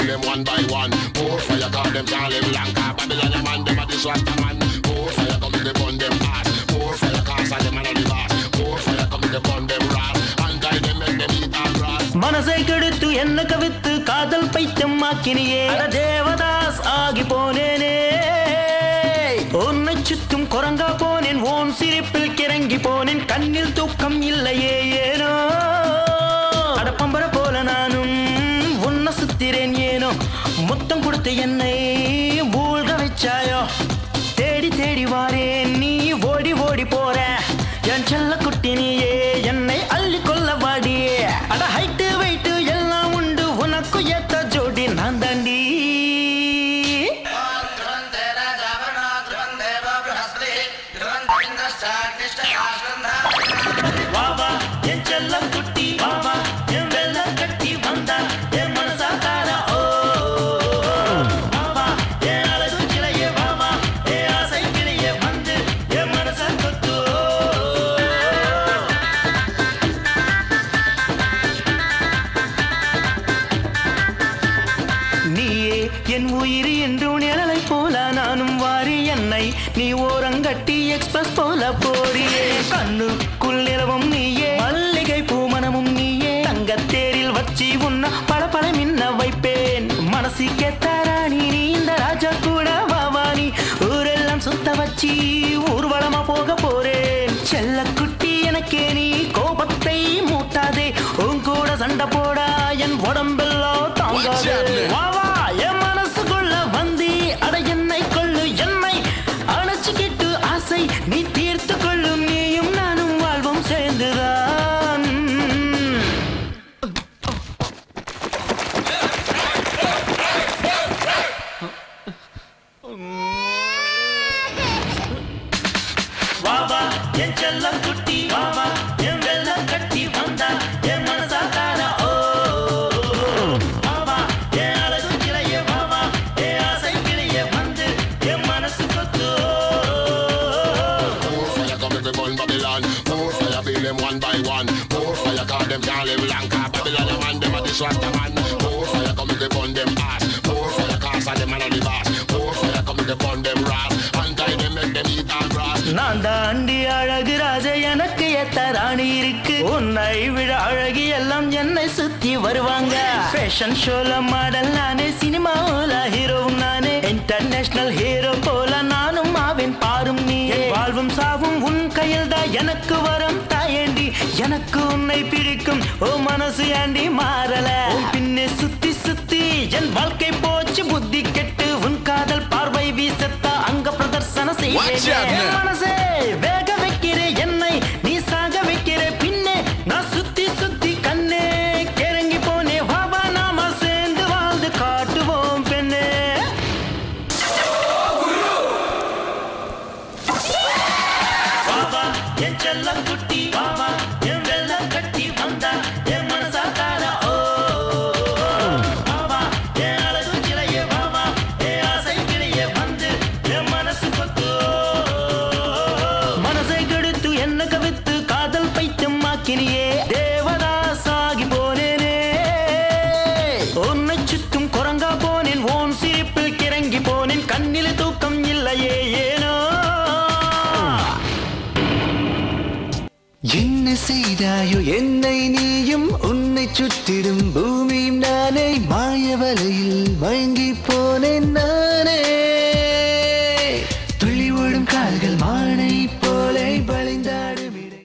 kill them one by one. More fire, call them can't live long. Cause Babylon a man, them a disrupt a man. More fire, come in the bun them hard. More fire, cause all them a not the boss. More fire, come in the bun them ras. And guide them, make them eat and grass. மனசை கெடுத்து என்ன கவித்து காதல் பைத்தியம் ஆக்கினியே அட தேவதாஸ் ஆகி போனேனே உன்னை சுத்தும் குரங்கா போனேன் ஓன் சிரிப்பில் கிறங்கி போனேன் கண்ணில் தூக்கம் இல்லையே ஏனோ அட பம்பர போல நானும் உன்னை சுத்திரேன் ஏனோ முத்தம் கொடுத்து என்னை மூழ்க வச்சாயோ தேடி தேடி வாரேன் நீ ஓடி ஓடி போற என் செல்ல குட்டி நீயே என்னை அள்ளி கொள்ள வாடியே அட ஹைட்டு வெயிட்டு எல்லாம் உண்டு உனக்கு ஏத்த ஜோடி நான் தாண்டி வா வா என் செல்ல குட்டி வா வா என் வெள்ள கட்டி வந்தா என் மனசா தாரா ஓ வா வா என் அழகு கிளையே வா வா என் ஆசை கிளையே வந்து என் மனசா கொத்து நீயே என் உயிர் என்று நிழலை போல நானும் வாரி என்னை நீ ஓரங்கட்டி எக்ஸ்பிரஸ் போல போறியே கண்ணுக்குள் நிலவும் நீயே மல்லிகை பூமணமும் நீயே தங்கத்தேரில் வச்சு உன்ன பல பல மின்ன வைப்பேன் மனசு கெத்தாராணி நீ இந்த ராஜா கூட வாவானி ஊரெல்லாம் சுத்த வச்சு ஊர்வலமா போக போறேன் செல்ல குட்டி எனக்கே நீ கோபத்தை மூட்டாதே உன் கூட சண்டை போடா என் உடம்பெல்லாம் தாங்காது வா வா என் மனசுக்குள்ள வந்தி அட என்னை கொள்ளு என்னை அணைச்சுக்கிட்டு ஆசை நீ தீர்த்து கொள்ளும் நீயும் நானும் வாழ்வோம் சேர்ந்துதான் வா வா என் செல்லம் குட்டி வா வா என் வெள்ளம் கட்டி வந்தா என் மனசா தாரா ஓ வா வா என் அழகு கிளையே வா வா என் ஆசை கிளையே வந்து என் மனசு கொத்து More fire, come in the bun Babylon. More fire, build them one by one. More fire, call them can't live long. Cause Babylon a man, them a disrupt a man. More fire, come in the bun them ass. More fire, cause all them a not the boss. More fire, come in the bun them ras. And guide them, make them eat and grass. நான் தாண்டி அழகு ராஜ எனக்கு ஏத்த ராணி இருக்கு உன்னை விட அழகி எல்லாம் என்னை சுத்தி வருவாங்க ஃபேஷன் ஷோல மாடல் நானே சினிமாவுல ஹீரோவும் நானே இன்டர்நேஷனல் ஹீரோ போல நானும் ஆவேன் பாரும் நீ என் வாழ்வும் சாவும் உன் கையில் தான் எனக்கு வரும் தாயேண்டி எனக்கு உன்னை பிடிக்கும் ஓ மனசு ஏண்டி மாறல உன் பின்னே சுத்தி சுத்தி என் வாழ்க்கை போச்சு புத்தி கெட்டு உன் காதல் பார்வை வீசத்தா அங்க பிரதர்சன Watch out செய்ய now. மனசே வேக வைக்கிற என்னை நீ சாக வைக்கிற பின்னே நான் சுத்தி சுத்தி கண்ணே கிறங்கி போனே வா வா நாம சேர்ந்து வாழ்ந்து காட்டுவோம் பெண்ணே வா வா என் செல்லம் குட்டி வா வா என் வெள்ளம் கட்டி வந்தா என் மனசா தாரா ஓ வா வா என் அழகு கிளையே வா வா என் ஆசை கிளையே வந்து என் மனசு கொத்து மனசை கெடுத்து என்ன கவித்து காதல் பைத்தியம் ஆக்கினியே தேவதாஸ் ஆகி போனேனே உன்னை சுத்தும் குரங்கா போனேன் ஓன் சிரிப்பில் கிறங்கி போனேன் கண்ணில் தூக்கம் இல்லையே ஏனோ என்ன செய்தாயோ என்னை நீயும் உன்னை சுற்றிடும் பூமியும் நானே மாய வலையில் மயங்கி